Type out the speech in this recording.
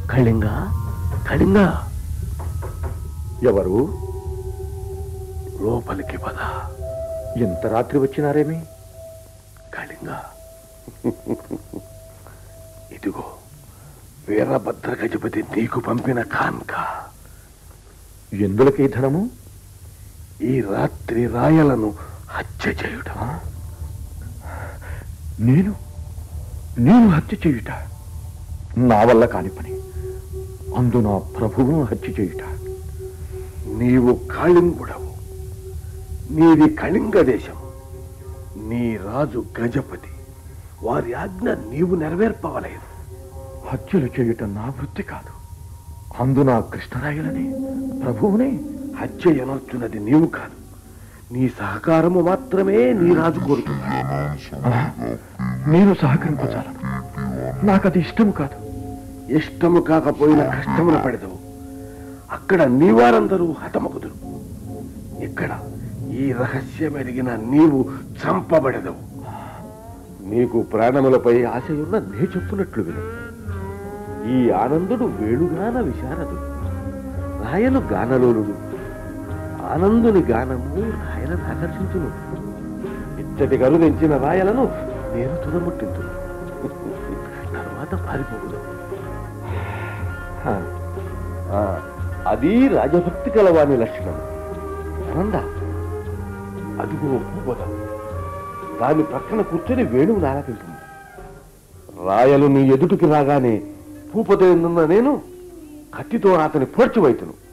కళింగ కళింగ ఎవరు లోపలికి పద ఇంత రాత్రి వచ్చినారేమి కళింగ ఇదిగో వీరభద్ర గజపతి నీకు పంపిన కాన్కా ఎందులకి ధనము ఈ రాత్రి రాయలను హత్య చేయుట నేను నేను హత్య చేయుట నా వల్ల కాని పని అందున ప్రభువును హత్య చేయుట నీవు కాళింగుడవు నీది కళింగ దేశం నీ రాజు గజపతి వారి ఆజ్ఞ నీవు నెరవేర్పవలేదు హత్యలు చేయుట నా వృత్తి కాదు అందున కృష్ణరాయలని ప్రభువునే హత్య ఎనొచ్చున్నది నీవు కాదు నీ సహకారము మాత్రమే నీ రాజు కోరుతున్నాడు ఆ, నేను సహకరింపచాలను నాకది ఇష్టము కాదు ఇష్టము కాకపోయినా కష్టమున పడదవు అక్కడ నీవారందరూ హతమగుదురు ఇక్కడ ఈ రహస్యం ఎరిగిన నీవు చంపబడదవు నీకు ప్రాణములపై ఆశయున్న నే చెప్పునట్లు విను ఈ ఆనందుడు వేణుగాన విశారదుడు రాయలు గానలోలుడు ఆనందుని గానము రాయలను ఆకర్షించును ఇచ్చటి గరుదెంచిన రాయలను నేను తుదముట్టించును తర్వాత పారిపోకుదు ఆ, అది రాజభక్తి కలవాని లక్షణం ఆనంద అదిగో భూపదం దాని ప్రక్కన కూర్చొని వేణువు నాలకెళ్తుంది రాయలు నీ ఎదుటికి రాగానే భూపతి ఎందున్న నేను కత్తితో అతని పొడ్చివైతును